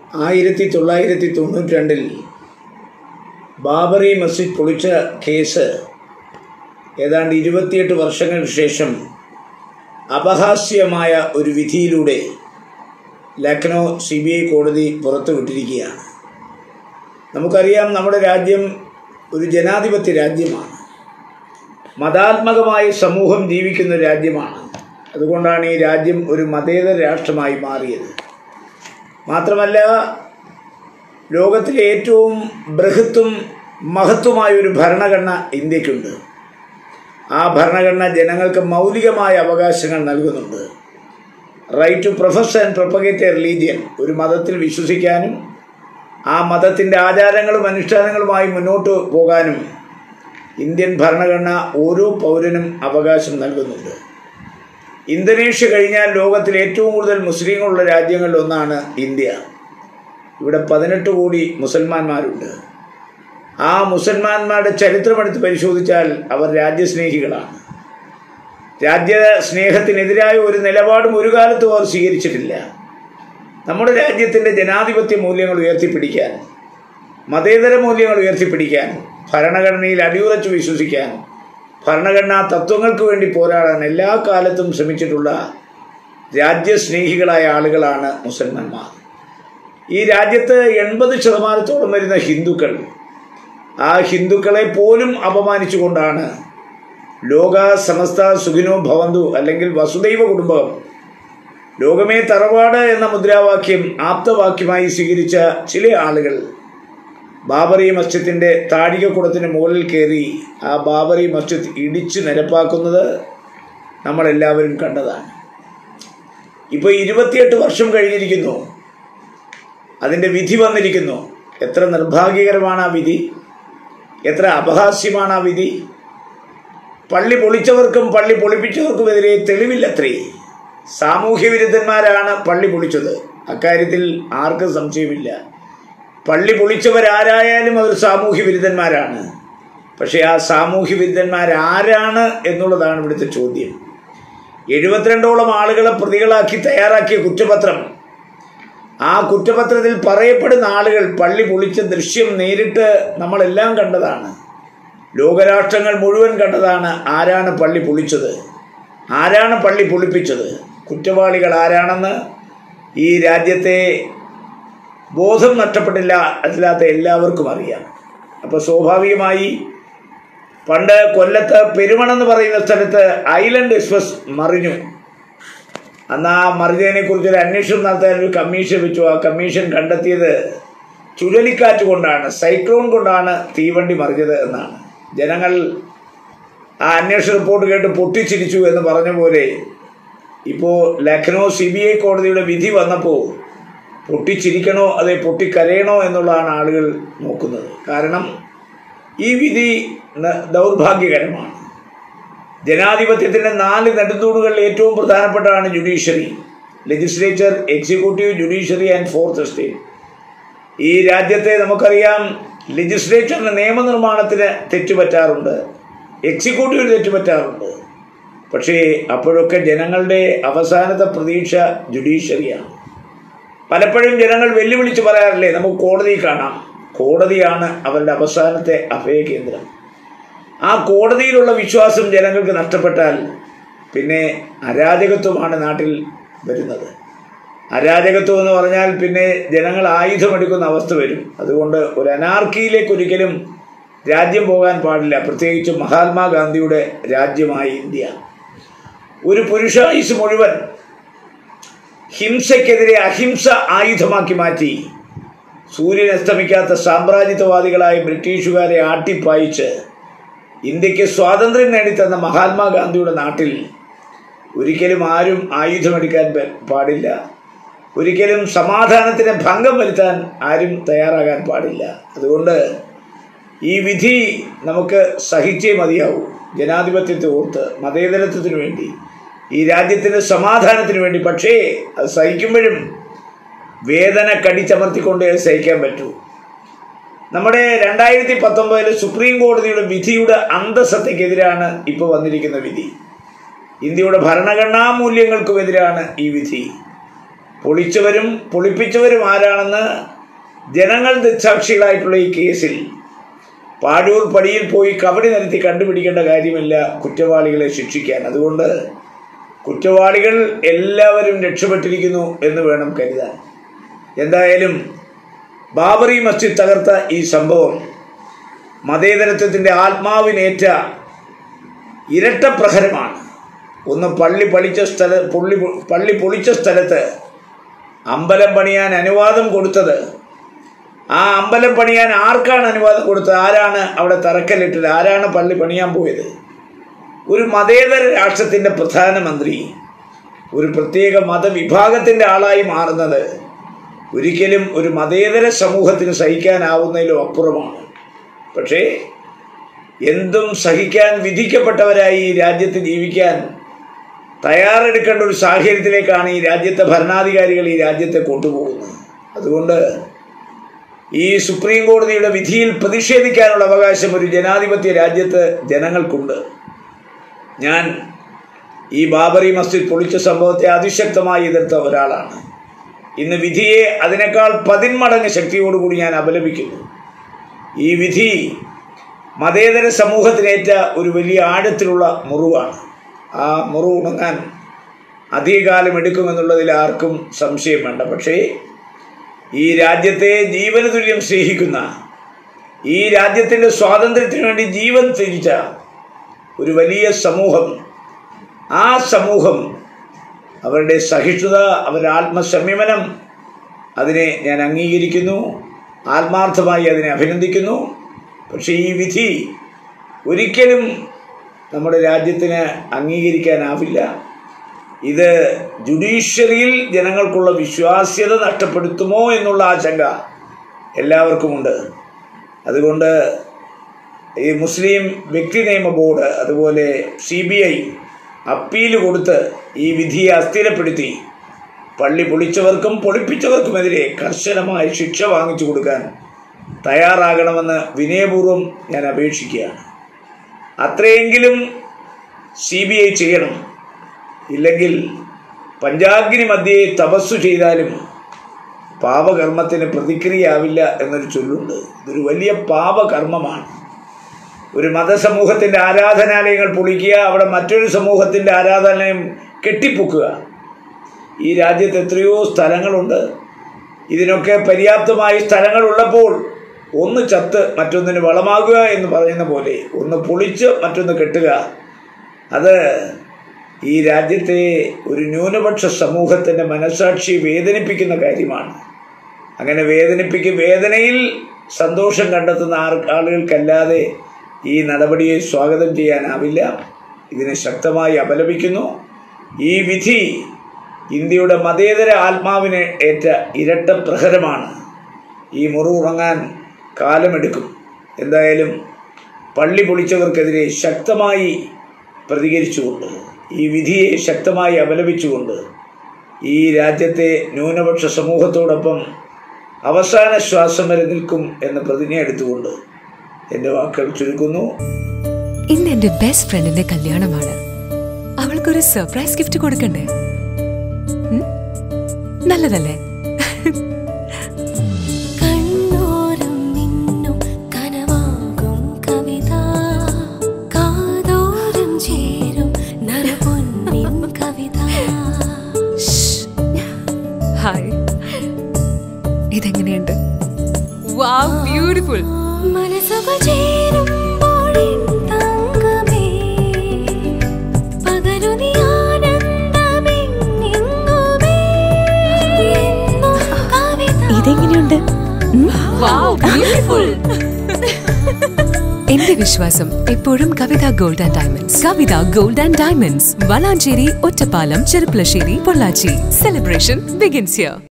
ആയിരത്തി തൊള്ളായിരത്തി തൊണ്ണൂറ്റി രണ്ടിൽ ബാബറി മസ്ജിദ് പൊളിച്ച കേസ് ഏതാണ്ട് ഇരുപത്തിയെട്ട് വർഷങ്ങൾക്ക് ശേഷം അപഹാസ്യമായ ഒരു വിധിയിലൂടെ ലക്നൗ സി ബി ഐ കോടതി പുറത്തുവിട്ടിരിക്കുകയാണ് നമുക്കറിയാം നമ്മുടെ രാജ്യം ഒരു ജനാധിപത്യ രാജ്യമാണ് മതാത്മകമായി സമൂഹം ജീവിക്കുന്ന ഒരു രാജ്യമാണ് അതുകൊണ്ടാണ് ഈ രാജ്യം ഒരു മതേതര രാഷ്ട്രമായി മാറിയത് മാത്രമല്ല ലോകത്തിലെ ഏറ്റവും ബൃഹത്തും മഹത്വമായ ഒരു ഭരണഘടന ഇന്ത്യക്കുണ്ട് ആ ഭരണഘടന ജനങ്ങൾക്ക് മൗലികമായ അവകാശങ്ങൾ നൽകുന്നുണ്ട് right to profess and propagate a religion ഒരു മതത്തിൽ വിശ്വസിക്കാനും ആ മതത്തിൻ്റെ ആചാരങ്ങളും അനുഷ്ഠാനങ്ങളുമായി മുന്നോട്ട് പോകാനും ഇന്ത്യൻ ഭരണഘടന ഓരോ പൗരനും അവകാശം നൽകുന്നുണ്ട് ഇന്തോനേഷ്യ കഴിഞ്ഞാൽ ലോകത്തിൽ ഏറ്റവും കൂടുതൽ മുസ്ലിങ്ങളുള്ള രാജ്യങ്ങളിൽ ഒന്നാണ് ഇന്ത്യ ഇവിടെ പതിനെട്ട് കോടി മുസൽമാന്മാരുണ്ട് ആ മുസൽമാന്മാരുടെ ചരിത്രമെടുത്ത് പരിശോധിച്ചാൽ അവർ രാജ്യസ്നേഹികളാണ് രാജ്യ സ്നേഹത്തിനെതിരായ ഒരു നിലപാടും ഒരു കാലത്തും അവർ സ്വീകരിച്ചിട്ടില്ല നമ്മുടെ രാജ്യത്തിൻ്റെ ജനാധിപത്യ മൂല്യങ്ങൾ ഉയർത്തിപ്പിടിക്കാൻ മതേതര മൂല്യങ്ങൾ ഉയർത്തിപ്പിടിക്കാൻ ഭരണഘടനയിൽ അടിയുറച്ച് വിശ്വസിക്കാൻ ഭരണഘടനാ തത്വങ്ങൾക്ക് വേണ്ടി പോരാടാൻ എല്ലാ കാലത്തും ശ്രമിച്ചിട്ടുള്ള രാജ്യസ്നേഹികളായ ആളുകളാണ് മുസൽമാന്മാർ ഈ രാജ്യത്ത് എൺപത് ശതമാനത്തോളം വരുന്ന ഹിന്ദുക്കൾ ആ ഹിന്ദുക്കളെ പോലും അപമാനിച്ചുകൊണ്ടാണ് ലോക സമസ്ത സുഖിനോ ഭവന്തു അല്ലെങ്കിൽ വസുദൈവ കുടുംബം ലോകമേ തറവാട് എന്ന മുദ്രാവാക്യം ആപ്തവാക്യമായി സ്വീകരിച്ച ചില ആളുകൾ ബാബറി മസ്ജിദിൻ്റെ താഴികക്കുടത്തിന് മുകളിൽ കയറി ആ ബാബറി മസ്ജിദ് ഇടിച്ചു നിരപ്പാക്കുന്നത് നമ്മളെല്ലാവരും കണ്ടതാണ് ഇപ്പോൾ ഇരുപത്തിയെട്ട് വർഷം കഴിഞ്ഞിരിക്കുന്നു അതിൻ്റെ വിധി വന്നിരിക്കുന്നു എത്ര നിർഭാഗ്യകരമാണ് ആ വിധി എത്ര അപഹാസ്യമാണ് ആ വിധി പള്ളി പൊളിച്ചവർക്കും പള്ളി പൊളിപ്പിച്ചവർക്കുമെതിരെ തെളിവില്ലത്രേ സാമൂഹ്യ വിരുദ്ധന്മാരാണ് പള്ളി പൊളിച്ചത് അക്കാര്യത്തിൽ ആർക്കും സംശയമില്ല പള്ളി പൊളിച്ചവരാരായാലും അവർ സാമൂഹ്യ വിരുദ്ധന്മാരാണ് പക്ഷേ ആ സാമൂഹ്യ വിരുദ്ധന്മാരാരാണ് എന്നുള്ളതാണ് ഇവിടുത്തെ ചോദ്യം എഴുപത്തിരണ്ടോളം ആളുകളെ പ്രതികളാക്കി തയ്യാറാക്കിയ കുറ്റപത്രം ആ കുറ്റപത്രത്തിൽ പറയപ്പെടുന്ന ആളുകൾ പള്ളി പൊളിച്ച ദൃശ്യം നേരിട്ട് നമ്മളെല്ലാം കണ്ടതാണ് ലോകരാഷ്ട്രങ്ങൾ മുഴുവൻ കണ്ടതാണ് ആരാണ് പള്ളി പൊളിച്ചത് ആരാണ് പള്ളി പൊളിപ്പിച്ചത് കുറ്റവാളികൾ ആരാണെന്ന് ഈ രാജ്യത്തെ ബോധം നഷ്ടപ്പെട്ടില്ല അല്ലാത്ത എല്ലാവർക്കും അറിയാം അപ്പോൾ സ്വാഭാവികമായി പണ്ട് കൊല്ലത്ത് പെരുമണെന്ന് പറയുന്ന സ്ഥലത്ത് ഐലൻഡ് എക്സ്പ്രസ് മറിഞ്ഞു അന്ന് ആ മറിഞ്ഞതിനെ കുറിച്ച് ഒരു അന്വേഷണം നടത്താൻ ഒരു കമ്മീഷൻ വെച്ചു ആ കമ്മീഷൻ കണ്ടെത്തിയത് ചുഴലിക്കാറ്റ് കൊണ്ടാണ് സൈക്ലോൺ കൊണ്ടാണ് തീവണ്ടി മറിഞ്ഞത് എന്നാണ് ജനങ്ങൾ ആ അന്വേഷണ റിപ്പോർട്ട് കേട്ട് പൊട്ടിച്ചിരിച്ചു എന്ന് പറഞ്ഞ പോലെ ഇപ്പോൾ ലക്നൗ സി ബി ഐ കോടതിയുടെ വിധി വന്നപ്പോൾ പൊട്ടിച്ചിരിക്കണോ അതെ പൊട്ടിക്കരയണോ എന്നുള്ളതാണ് ആളുകൾ നോക്കുന്നത് കാരണം ഈ വിധി ദൗർഭാഗ്യകരമാണ് ജനാധിപത്യത്തിൻ്റെ നാല് നെടുന്തൂണുകളിൽ ഏറ്റവും പ്രധാനപ്പെട്ടതാണ് judiciary legislature executive judiciary and fourth estate ഈ രാജ്യത്തെ നമുക്കറിയാം ലെജിസ്ലേച്ചറിന് നിയമനിർമ്മാണത്തിന് തെറ്റുപറ്റാറുണ്ട് എക്സിക്യൂട്ടീവിന് തെറ്റുപറ്റാറുണ്ട് പക്ഷേ അപ്പോഴൊക്കെ ജനങ്ങളുടെ അവസാനത്തെ പ്രതീക്ഷ ജുഡീഷ്യറിയാണ് പലപ്പോഴും ജനങ്ങൾ വെല്ലുവിളിച്ച് പറയാറില്ലേ നമുക്ക് കോടതി കാണാം കോടതിയാണ് അവരുടെ അവസാനത്തെ അഭയകേന്ദ്രം ആ കോടതിയിലുള്ള വിശ്വാസം ജനങ്ങൾക്ക് നഷ്ടപ്പെട്ടാൽ പിന്നെ അരാജകത്വമാണ് നാട്ടിൽ വരുന്നത് അരാജകത്വം എന്ന് പറഞ്ഞാൽ പിന്നെ ജനങ്ങൾ ആയുധമെടുക്കുന്ന അവസ്ഥ വരും അതുകൊണ്ട് ഒരു അനാർക്കിയിലേക്ക് ഒരിക്കലും രാജ്യം പോകാൻ പാടില്ല പ്രത്യേകിച്ച് മഹാത്മാഗാന്ധിയുടെ രാജ്യമായി ഇന്ത്യ ഒരു പുരുഷായുസ് മുഴുവൻ ഹിംസയ്ക്കെതിരെ അഹിംസ ആയുധമാക്കി മാറ്റി സൂര്യൻ അസ്തമിക്കാത്ത സാമ്രാജ്യത്വവാദികളായ ബ്രിട്ടീഷുകാരെ ആട്ടിപ്പായിച്ച് ഇന്ത്യക്ക് സ്വാതന്ത്ര്യം നേടിത്തന്ന മഹാത്മാഗാന്ധിയുടെ നാട്ടിൽ ഒരിക്കലും ആരും ആയുധമെടുക്കാൻ പാടില്ല ഒരിക്കലും സമാധാനത്തിന് ഭംഗം വരുത്താൻ ആരും തയ്യാറാകാൻ പാടില്ല അതുകൊണ്ട് ഈ വിധി നമുക്ക് സഹിച്ചേ മതിയാവൂ ജനാധിപത്യത്തെ ഓർത്ത് മതേതരത്വത്തിന് വേണ്ടി ഈ രാജ്യത്തിൻ്റെ സമാധാനത്തിന് വേണ്ടി പക്ഷേ അത് സഹിക്കുമ്പോഴും വേദന കടിച്ചമർത്തിക്കൊണ്ടേ അത് സഹിക്കാൻ പറ്റൂ നമ്മുടെ രണ്ടായിരത്തി പത്തൊമ്പതിൽ സുപ്രീം കോടതിയുടെ വിധിയുടെ അന്തസത്തയ്ക്കെതിരാണ് ഇപ്പോൾ വന്നിരിക്കുന്ന വിധി ഇന്ത്യയുടെ ഭരണഘടനാ മൂല്യങ്ങൾക്കുമെതിരാണ് ഈ വിധി പൊളിച്ചവരും പൊളിപ്പിച്ചവരും ആരാണെന്ന് ജനങ്ങൾ ദൃക്സാക്ഷികളായിട്ടുള്ള ഈ കേസിൽ പാഴൂർ പടിയിൽ പോയി കബഡി നിരത്തി കണ്ടുപിടിക്കേണ്ട കാര്യമില്ല കുറ്റവാളികളെ ശിക്ഷിക്കാൻ അതുകൊണ്ട് കുറ്റവാളികൾ എല്ലാവരും രക്ഷപ്പെട്ടിരിക്കുന്നു എന്ന് വേണം കരുതാൻ എന്തായാലും ബാബറി മസ്ജിദ് തകർത്ത ഈ സംഭവം മതേതരത്വത്തിൻ്റെ ആത്മാവിനേറ്റ ഇരട്ട പ്രഹരമാണ് ഒന്ന് പള്ളി പളിച്ച സ്ഥല പുള്ളി പള്ളി പൊളിച്ച സ്ഥലത്ത് അമ്പലം പണിയാൻ അനുവാദം കൊടുത്തത് ആ അമ്പലം പണിയാൻ ആർക്കാണ് അനുവാദം കൊടുത്തത് ആരാണ് അവിടെ തറക്കല്ലിട്ടത് ആരാണ് പള്ളി പണിയാൻ പോയത് ഒരു മതേതര രാഷ്ട്രത്തിൻ്റെ പ്രധാനമന്ത്രി ഒരു പ്രത്യേക മതവിഭാഗത്തിൻ്റെ ആളായി മാറുന്നത് ഒരിക്കലും ഒരു മതേതര സമൂഹത്തിന് സഹിക്കാനാവുന്നതിലും അപ്പുറമാണ് പക്ഷേ എന്തും സഹിക്കാൻ വിധിക്കപ്പെട്ടവരായി ഈ രാജ്യത്ത് ജീവിക്കാൻ തയ്യാറെടുക്കേണ്ട ഒരു സാഹചര്യത്തിലേക്കാണ് ഈ രാജ്യത്തെ ഭരണാധികാരികൾ ഈ രാജ്യത്തെ കൊണ്ടുപോകുന്നത് അതുകൊണ്ട് ഈ സുപ്രീം കോടതിയുടെ വിധിയിൽ പ്രതിഷേധിക്കാനുള്ള അവകാശം ഒരു ജനാധിപത്യ രാജ്യത്ത് ജനങ്ങൾക്കുണ്ട് ഞാൻ ഈ ബാബറി മസ്ജിദ് പൊളിച്ച സംഭവത്തെ അതിശക്തമായി എതിർത്ത ഒരാളാണ് ഇന്ന് വിധിയെ അതിനേക്കാൾ പതിന്മടങ്ങ് ശക്തിയോടുകൂടി ഞാൻ അപലപിക്കുന്നു ഈ വിധി മതേതര സമൂഹത്തിനേറ്റ ഒരു വലിയ ആഴത്തിലുള്ള മുറിവാണ് ആ മുറിവ് ഉണങ്ങാൻ അധികകാലം എടുക്കുമെന്നുള്ളതിൽ ആർക്കും സംശയം വേണ്ട പക്ഷേ ഈ രാജ്യത്തെ ജീവന തുല്യം സ്നേഹിക്കുന്ന ഈ രാജ്യത്തിൻ്റെ സ്വാതന്ത്ര്യത്തിന് വേണ്ടി ജീവൻ തിരിച്ച ഒരു വലിയ സമൂഹം ആ സമൂഹം അവരുടെ സഹിഷ്ണുത അവരുടെ ആത്മസംയമനം അതിനെ ഞാൻ അംഗീകരിക്കുന്നു ആത്മാർത്ഥമായി അതിനെ അഭിനന്ദിക്കുന്നു പക്ഷേ ഈ വിധി ഒരിക്കലും നമ്മുടെ രാജ്യത്തിന് അംഗീകരിക്കാനാവില്ല ഇത് ജുഡീഷ്യറിയിൽ ജനങ്ങൾക്കുള്ള വിശ്വാസ്യത നഷ്ടപ്പെടുത്തുമോ എന്നുള്ള ആശങ്ക എല്ലാവർക്കുമുണ്ട് അതുകൊണ്ട് ഈ മുസ്ലിം വ്യക്തി നിയമ ബോർഡ് അതുപോലെ സി ബി ഐ അപ്പീൽ കൊടുത്ത് ഈ വിധിയെ അസ്ഥിരപ്പെടുത്തി പള്ളി പൊളിച്ചവർക്കും പൊളിപ്പിച്ചവർക്കുമെതിരെ കർശനമായ ശിക്ഷ വാങ്ങിച്ചു കൊടുക്കാൻ തയ്യാറാകണമെന്ന് വിനയപൂർവ്വം ഞാൻ അപേക്ഷിക്കുകയാണ് അത്രയെങ്കിലും സി ബി ഐ ചെയ്യണം ഇല്ലെങ്കിൽ പഞ്ചാഗ്നി മധ്യയെ തപസ്സു ചെയ്താലും പാപകർമ്മത്തിന് പ്രതിക്രിയയാവില്ല എന്നൊരു ചൊല്ലുണ്ട് ഇതൊരു വലിയ പാപകർമ്മമാണ് ഒരു മതസമൂഹത്തിൻ്റെ ആരാധനാലയങ്ങൾ പൊളിക്കുക അവിടെ മറ്റൊരു സമൂഹത്തിൻ്റെ ആരാധനാലയം കെട്ടിപ്പൊക്കുക ഈ രാജ്യത്ത് എത്രയോ സ്ഥലങ്ങളുണ്ട് ഇതിനൊക്കെ പര്യാപ്തമായ സ്ഥലങ്ങളുള്ളപ്പോൾ ഒന്ന് ചത്ത് മറ്റൊന്നിന് വളമാകുക എന്ന് പറയുന്ന പോലെ ഒന്ന് പൊളിച്ച് മറ്റൊന്ന് കെട്ടുക അത് ഈ രാജ്യത്തെ ഒരു ന്യൂനപക്ഷ സമൂഹത്തിൻ്റെ മനസാക്ഷി വേദനിപ്പിക്കുന്ന കാര്യമാണ് അങ്ങനെ വേദനിപ്പിക്കും വേദനയിൽ സന്തോഷം കണ്ടെത്തുന്ന ആർ ആളുകൾക്കല്ലാതെ ഈ നടപടിയെ സ്വാഗതം ചെയ്യാനാവില്ല ഇതിനെ ശക്തമായി അപലപിക്കുന്നു ഈ വിധി ഇന്ത്യയുടെ മതേതര ആത്മാവിന് ഏറ്റ ഇരട്ട പ്രഹരമാണ് ഈ മുറിവുറങ്ങാൻ കാലമെടുക്കും എന്തായാലും പള്ളി പൊളിച്ചവർക്കെതിരെ ശക്തമായി പ്രതികരിച്ചുകൊണ്ട് ഈ വിധിയെ ശക്തമായി അപലപിച്ചുകൊണ്ട് ഈ രാജ്യത്തെ ന്യൂനപക്ഷ സമൂഹത്തോടൊപ്പം അവസാന ശ്വാസം വരെ നിൽക്കും എന്ന് പ്രതിജ്ഞ എടുത്തുകൊണ്ട് എൻ്റെ വാക്കുകൾ ചുരുക്കുന്നു ഇന്ന് എന്റെ ബെസ്റ്റ് ഫ്രണ്ടിന്റെ കല്യാണമാണ് അവൾക്കൊരു സർപ്രൈസ് ഗിഫ്റ്റ് കൊടുക്കണ്ടേ ഉം? നല്ലതല്ലേ കണ്ണോരം നിന്നും കനവാകും കവിത കാതോരം ചേരും നരപൊന്നിൻ കവിത ഹായ് ഇതെങ്ങനെയുണ്ട് വാവ് ബ്യൂട്ടിഫുൾ മനസ്സുകൾ ചേരുമ്പോഴിൻ തങ്കമേ പകരു നീ ആനന്ദമെങ്ങുമേ എന്നും കവിത ഇതെങ്ങനെയുണ്ട് ബ്യൂട്ടിഫുൾ എന്റെ വിശ്വാസം എപ്പോഴും Kavitha gold and diamonds Kavitha gold and diamonds Valanchery Ottapalam Cherpulassery Pollachi celebration begins here